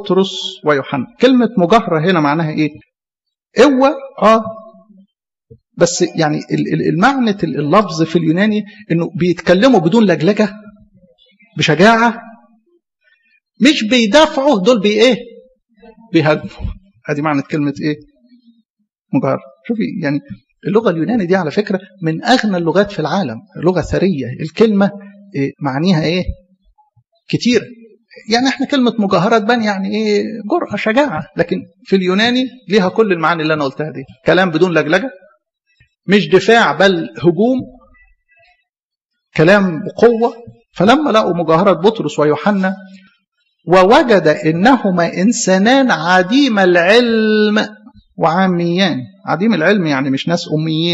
بطرس ويوحنا كلمة مجاهرة هنا معناها ايه قوة اه بس يعني المعنى اللفظ في اليوناني انه بيتكلموا بدون لجلجة بشجاعة مش بيدافعوا دول بي ايه بيهاجموا ادي معنى كلمة ايه مجاهرة شوفي يعني اللغة اليونانية دي على فكرة من أغنى اللغات في العالم لغة ثرية الكلمة إيه معنيها إيه كتير يعني احنا كلمة مجاهرة تبان يعني ايه جرأة شجاعة لكن في اليوناني ليها كل المعاني اللي أنا قلتها دي كلام بدون لجلجة مش دفاع بل هجوم كلام بقوة فلما لقوا مجاهرة بطرس ويوحنا ووجد إنهما إنسانان عديم العلم وعاميان عديم العلم يعني مش ناس أميين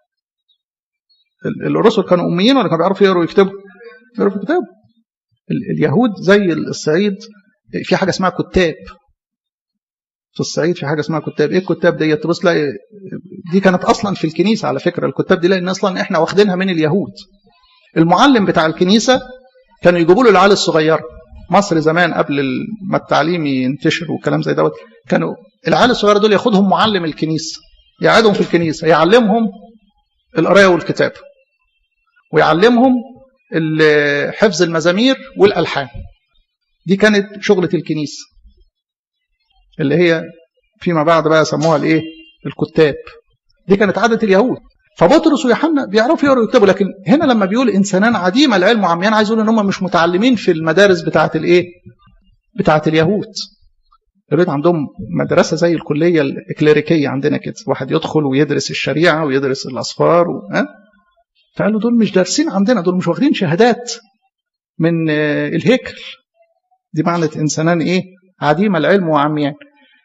الرسل كانوا أميين ولا كانوا بيعرفوا يقروا ويكتبوا يقروا ويكتبوا اليهود زي الصعيد في حاجة اسمها كتاب في الصعيد في حاجة اسمها كتاب ايه الكتاب دي تبص تلاقي دي كانت اصلا في الكنيسة على فكرة الكتاب دي لان اصلا احنا واخدينها من اليهود المعلم بتاع الكنيسة كانوا يجيبوا له العيال الصغيرة مصر زمان قبل ما التعليم ينتشر وكلام زي دوت كانوا العيال الصغيره دول ياخدهم معلم الكنيسه يقعدهم في الكنيسه يعلمهم القرايه والكتاب ويعلمهم حفظ المزامير والالحان دي كانت شغله الكنيسه اللي هي فيما بعد بقى سموها الايه الكتاب دي كانت عاده اليهود فبطرس ويوحنا بيعرفوا يقروا ويكتبوا لكن هنا لما بيقول انسانان عديم العلم وعميان عايز يقول ان هم مش متعلمين في المدارس بتاعه الايه بتاعه اليهود اليهود عندهم مدرسه زي الكليه الاكليريكيه عندنا كده واحد يدخل ويدرس الشريعه ويدرس الاصفار و... ها فقالوا دول مش دارسين عندنا دول مش واخدين شهادات من الهيكل دي معنى انسانان ايه عديم العلم وعميان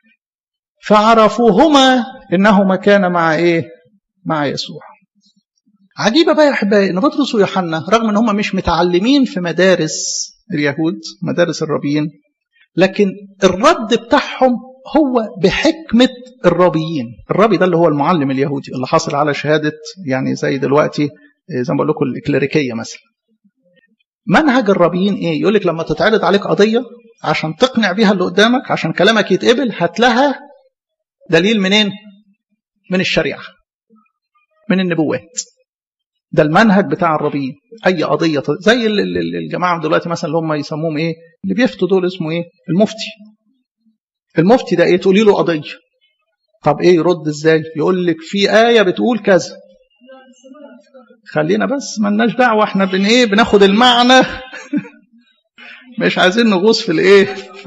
فعرفوهما انهما كان مع ايه مع يسوع عجيبه بقى يا احبائي ان بطرس ويوحنا رغم ان هم مش متعلمين في مدارس اليهود مدارس الرابيين لكن الرد بتاعهم هو بحكمة الرابيين الرابي ده اللي هو المعلم اليهودي اللي حاصل على شهادة يعني زي دلوقتي زي ما بقول لكم الإكليريكية مثلا منهج الرابيين ايه يقول لك لما تتعرض عليك قضية عشان تقنع بيها اللي قدامك عشان كلامك يتقبل هات لها دليل منين من الشريعة من النبوات ده المنهج بتاع الربيين اي قضيه زي الجماعه دلوقتي مثلا اللي هم يسموهم ايه اللي بيفتوا دول اسمه ايه المفتي المفتي ده ايه تقولي له قضيه طب ايه يرد ازاي يقول لك في ايه بتقول كذا خلينا بس ملناش دعوه احنا بن ايه بناخد المعنى مش عايزين نغوص في الايه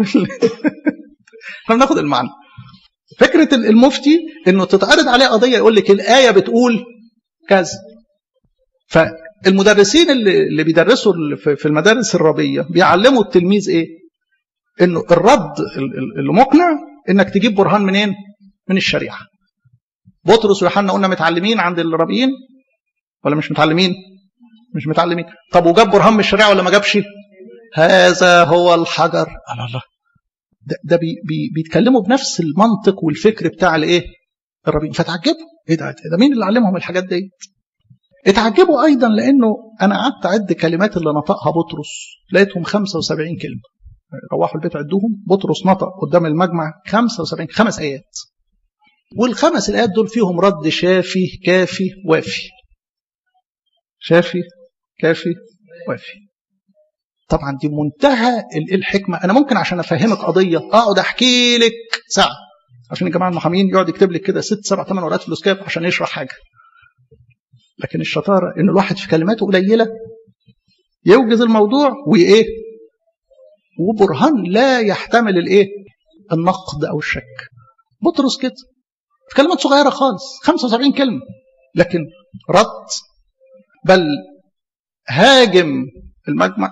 احنا بناخد المعنى فكره المفتي انه تتعرض عليه قضيه يقول لك الايه بتقول كذا فالمدرسين اللي, اللي بيدرسوا في المدارس الربية بيعلموا التلميذ ايه انه الرد اللي مقنع انك تجيب برهان منين من الشريعة بطرس ويوحنا قلنا متعلمين عند الربيين ولا مش متعلمين مش متعلمين طب وجاب برهان من الشريعة ولا ما جابش هذا هو الحجر الله الله ده, ده بي بي بيتكلموا بنفس المنطق والفكر بتاع الايه الربيين فتعجبوا ايه ده ده مين اللي علمهم الحاجات دي اتعجبوا ايضا لانه انا قعدت اعد كلمات اللي نطقها بطرس لقيتهم 75 كلمه روحوا البيت عدوهم بطرس نطق قدام المجمع 75 خمس ايات والخمس الايات دول فيهم رد شافي كافي وافي شافي كافي وافي طبعا دي منتهى الحكمه انا ممكن عشان افهمك قضيه اقعد احكي لك ساعه عشان الجماعه المحامين يقعد يكتب لك كده ست سبع ثمان ورقات فلوسكاب عشان يشرح حاجه لكن الشطاره ان الواحد في كلماته قليله يوجز الموضوع وايه وبرهان لا يحتمل الايه النقد او الشك بطرس كده في كلمات صغيره خالص 75 كلمه لكن رد بل هاجم المجمع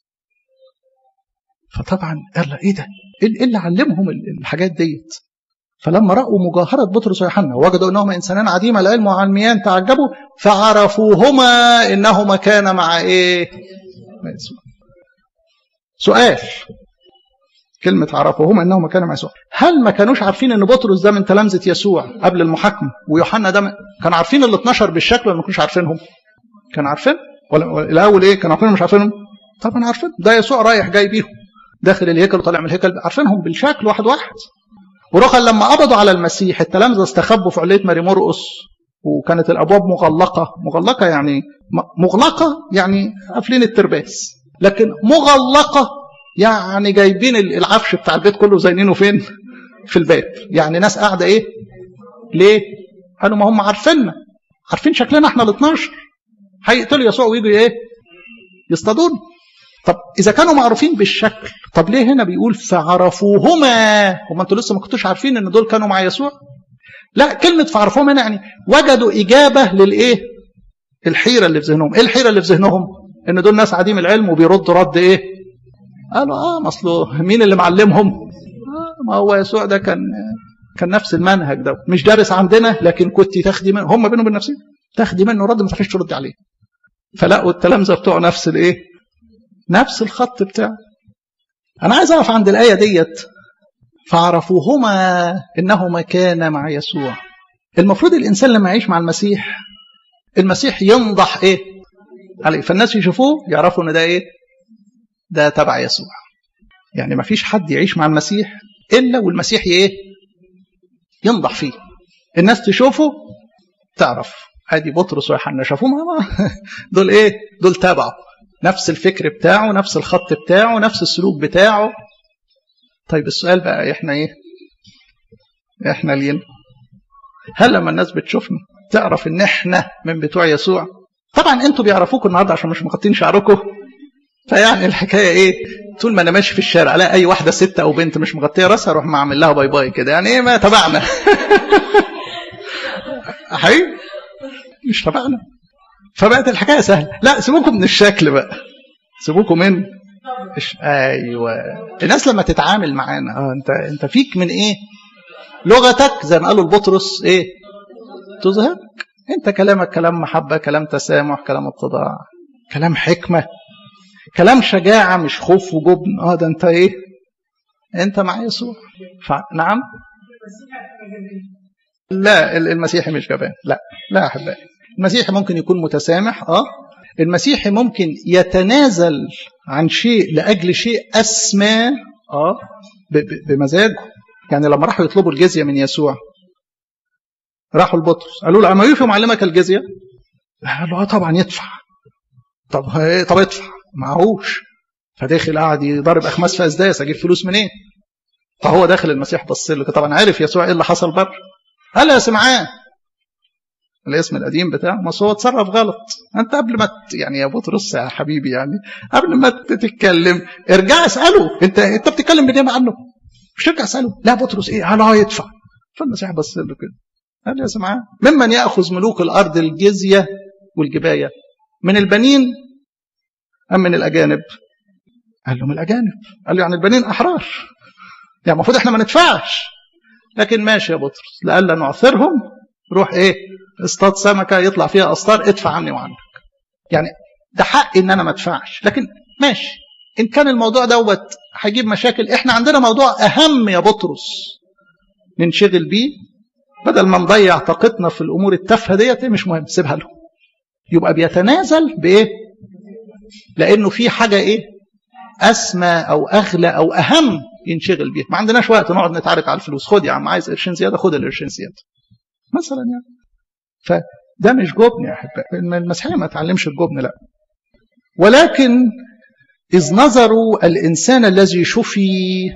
فطبعا قال ايه ده ايه اللي علمهم الحاجات ديت فلما راوا مجاهره بطرس ويوحنا وجدوا انهما انسانان عديم العلم وعلميان تعجبوا فعرفوهما انهما كان مع ايه سؤال كلمة عرفوهما انهما كانوا مع يسوع هل ما كانوش عارفين ان بطرس ده من تلامذة يسوع قبل المحاكمة ويوحنا ده كانوا عارفين ال 12 بالشكل ولا ما كانوش عارفينهم كانوا عارفين ولا الاول ايه كانوا عارفين مش عارفينهم طبعا عارفين ده يسوع رايح جاي بيهم داخل الهيكل وطالع من الهيكل عارفينهم بالشكل واحد واحد ورخا لما قبضوا على المسيح التلامذة استخبوا في علية ماري مرقس وكانت الابواب مغلقه مغلقه يعني مغلقه يعني قافلين الترباس لكن مغلقه يعني جايبين العفش بتاع البيت كله زينينه فين في الباب يعني ناس قاعده ايه ليه قالوا ما هم عارفيننا عارفين شكلنا احنا ال 12 هيقتلوا يسوع ويجوا ايه يصطادون طب اذا كانوا معروفين بالشكل طب ليه هنا بيقول فعرفوهما هم انتوا لسه ما كنتوش عارفين ان دول كانوا مع يسوع لا كلمة فعرفوهم هنا يعني وجدوا إجابة للإيه؟ الحيرة اللي في ذهنهم، إيه الحيرة اللي في ذهنهم؟ إن دول ناس عديم العلم وبيردوا رد إيه؟ قالوا آه ما أصله مين اللي معلمهم؟ آه ما هو يسوع ده كان كان نفس المنهج ده مش دارس عندنا لكن كنت تاخدي منه هم بينهم وبين نفسهم تاخدي منه رد ما تعرفيش ترد عليه فلقوا التلامذة بتوعه نفس الإيه؟ نفس الخط بتاعه أنا عايز أقف عند الآية ديت فعرفوهما انهما كانا مع يسوع المفروض الانسان لما يعيش مع المسيح المسيح ينضح ايه عليه فالناس يشوفوه يعرفوا ان ده ايه ده تبع يسوع يعني ما فيش حد يعيش مع المسيح الا والمسيح ايه ينضح فيه الناس تشوفه تعرف ادي بطرس ويوحنا شافوه دول ايه دول تابعوا نفس الفكر بتاعه نفس الخط بتاعه نفس السلوك بتاعه طيب السؤال بقى احنا ايه احنا لين هل لما الناس بتشوفنا تعرف ان احنا من بتوع يسوع طبعا انتوا بيعرفوكوا النهارده عشان مش مغطين شعركم فيعني الحكايه ايه طول ما انا ماشي في الشارع الاقي اي واحده ست او بنت مش مغطيه راسها اروح ما اعمل لها باي باي كده يعني ايه ما تبعنا حقيقي مش تبعنا فبقت الحكايه سهله لا سيبوكم من الشكل بقى سيبوكم من إش... ايوه الناس لما تتعامل معانا اه انت انت فيك من ايه لغتك زي ما قالوا البطرس ايه تظهر انت كلامك كلام محبه كلام تسامح كلام اتضاع كلام حكمه كلام شجاعه مش خوف وجبن اه ده انت ايه انت مع يسوع ف... نعم لا المسيحي مش جبان لا لا احبائي المسيحي ممكن يكون متسامح اه المسيحي ممكن يتنازل عن شيء لاجل شيء اسمى اه بمزاجه يعني لما راحوا يطلبوا الجزيه من يسوع راحوا لبطرس قالوا له اما يوفي معلمك الجزيه قال له اه طبعا يدفع طب طب ادفع معهوش فداخل قاعد يضرب اخماس في اسداس اجيب فلوس منين فهو داخل المسيح بص له طبعا عارف يسوع ايه اللي حصل بره قال يا سمعان الاسم القديم بتاعه ما هو اتصرف غلط انت قبل ما ت... يعني يا بطرس يا حبيبي يعني قبل ما تتكلم ارجع اساله انت انت بتتكلم بنعمه عنه مش ترجع اساله لا بطرس ايه قال اه يدفع فالمسيح بص له كده قال يا سمعان ممن ياخذ ملوك الارض الجزيه والجبايه من البنين ام من الاجانب قال له من الاجانب قال له يعني البنين احرار يعني المفروض احنا ما ندفعش لكن ماشي يا بطرس لألا نعثرهم روح ايه اصطاد سمكة يطلع فيها أسطار ادفع عني وعنك يعني ده حق ان انا ما ادفعش لكن ماشي ان كان الموضوع دوت هيجيب مشاكل احنا عندنا موضوع اهم يا بطرس ننشغل بيه بدل ما نضيع طاقتنا في الامور التافهه ديت مش مهم سيبها له يبقى بيتنازل بايه لانه في حاجه ايه اسمى او اغلى او اهم ينشغل بيها ما عندناش وقت نقعد نتعارك على الفلوس خد يا عم عايز قرشين زياده خد القرشين زياده مثلا يعني فده مش جبن يا احبائي المسيحيه ما تعلمش الجبن لا ولكن اذ نظروا الانسان الذي شفي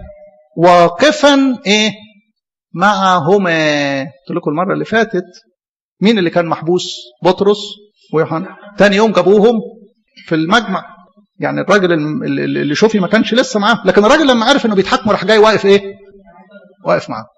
واقفا ايه معهما قلت لكم المره اللي فاتت مين اللي كان محبوس بطرس ويوحنا تاني يوم جابوهم في المجمع يعني الراجل اللي شوفي ما كانش لسه معاه لكن الراجل لما عرف انه بيتحاكموا راح جاي واقف ايه واقف معاه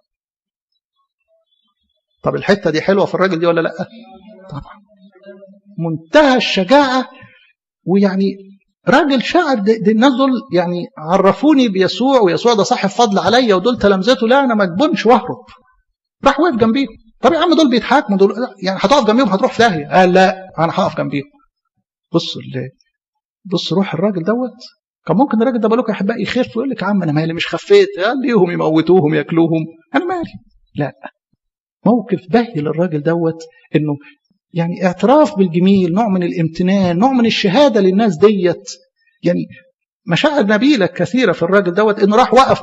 طب الحته دي حلوه في الراجل دي ولا لا طبعا منتهى الشجاعه ويعني راجل شاعر دي, دي الناس دول يعني عرفوني بيسوع ويسوع ده صاحب فضل عليا ودول تلامذته لا انا ما اجبنش واهرب راح واقف جنبيهم طب يا عم دول بيتحاكموا دول يعني هتقف جنبيهم هتروح في داهيه قال لا انا هقف جنبيهم بصوا بص روح الراجل دوت كان ممكن الراجل ده بالك يا احبائي يخف ويقول لك يا عم انا مالي مش خفيت قال ليهم يموتوهم ياكلوهم انا مالي لا موقف بهي للراجل دوت انه يعني اعتراف بالجميل نوع من الامتنان نوع من الشهاده للناس ديت يعني مشاعر نبيلة كثيرة في الراجل دوت انه راح وقف